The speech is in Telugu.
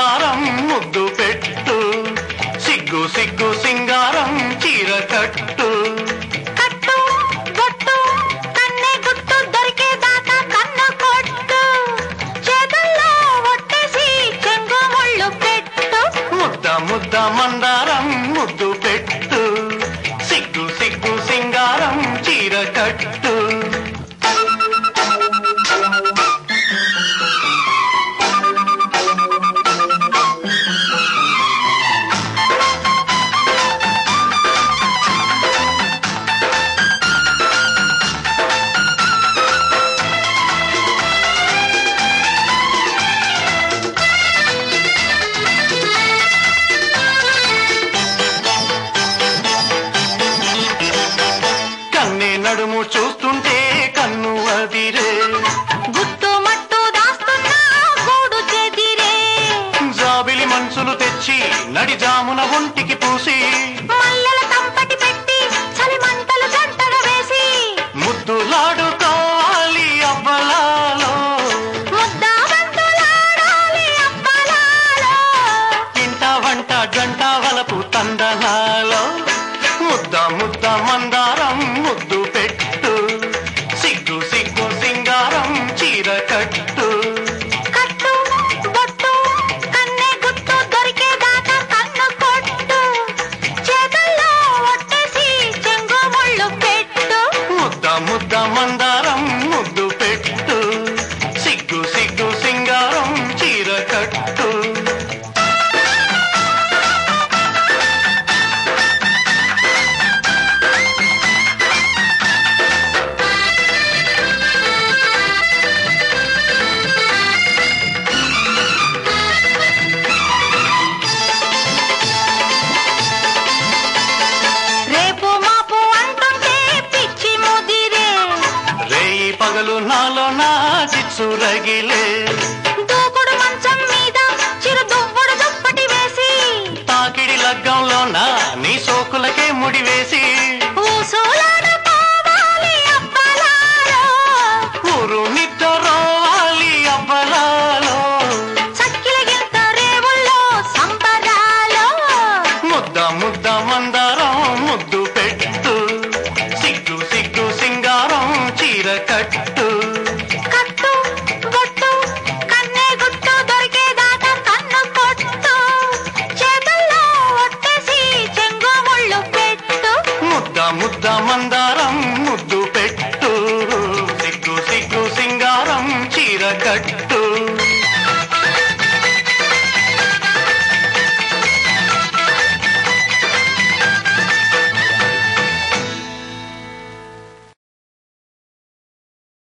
మందారం ముద్దు పెట్టు సిగ్గు సిగ్గు సింగారం చీర కట్టు కట్టు బొట్టు కన్నె గుట్టు దొరికేదాకా కన్ను కొట్టు చేతుల్లో ఒట్టేసి చెంగు ముళ్ళు పెట్టు ముద్ద ముద్ద మందారం ముద్దు పెట్టు సిగ్గు సిగ్గు సింగారం చీర కట్టు కన్నే నడుము చూస్తుంటే కన్ను అదిరే గుట్టు మట్టు దాస్తున్నా గూడు చెదిరే జాబిలి మనసులు తెచ్చి నడి జామున ఒంటికి పూసి మల్లెల తంపటి పెట్టి చలి మంటలు జంటగా వేసి ముద్దులాడుకోవాలి అవ్వలాలో ముద్ద బంతులాడాలి అప్పలాలో ఇంట వంట జంట వలపు తందనాలో ముద్ద ముద్ద మందారం ముద్దు పెట్టు సిగ్గు సిగ్గు సింగారం చీర కట్టు కట్టు బొట్టు కన్నె గుట్టు దొరికేదాకా కన్ను కొట్టు చేతుల్లో ఒట్టేసి చెంగు ముళ్ళు పెట్టు ముద్ద ముద్ద మందారం ముద్దు పెట్టు సిగ్గు సిగ్గు సింగారం చీర కట్టు రేపు మాపు అంటుంటే పిచ్చి ముదిరే రేయి పగలు నాలో నా చిచ్చు రగిలే దూకుడు మంచం మీద చిరు దువ్వుడు దుప్పటి వేసి తాకిడి లగ్గంలో నా నీ సోకులకే ముడివేసి ఊసూలాడుకోవాలి అప్పలాలో ఊరు నిద్రోవాలి అవ్వలాలో చక్కిల గింత రేవుల్లో సంబరాలో ముద్ద ముద్ద మందారం ముద్దు పెట్టు సిగ్గు సిగ్గు సింగారం చీర కట్టు కట్టు బొట్టు కన్నె గుట్టు దొరికేదాకా కన్ను కొట్టు చేతుల్లో ఒట్టేసి చెంగు ముళ్ళు పెట్టు ముద్ద ముద్ద మందారం ముద్దు పెట్టు సిగ్గు సిగ్గు సింగారం చీర కట్టు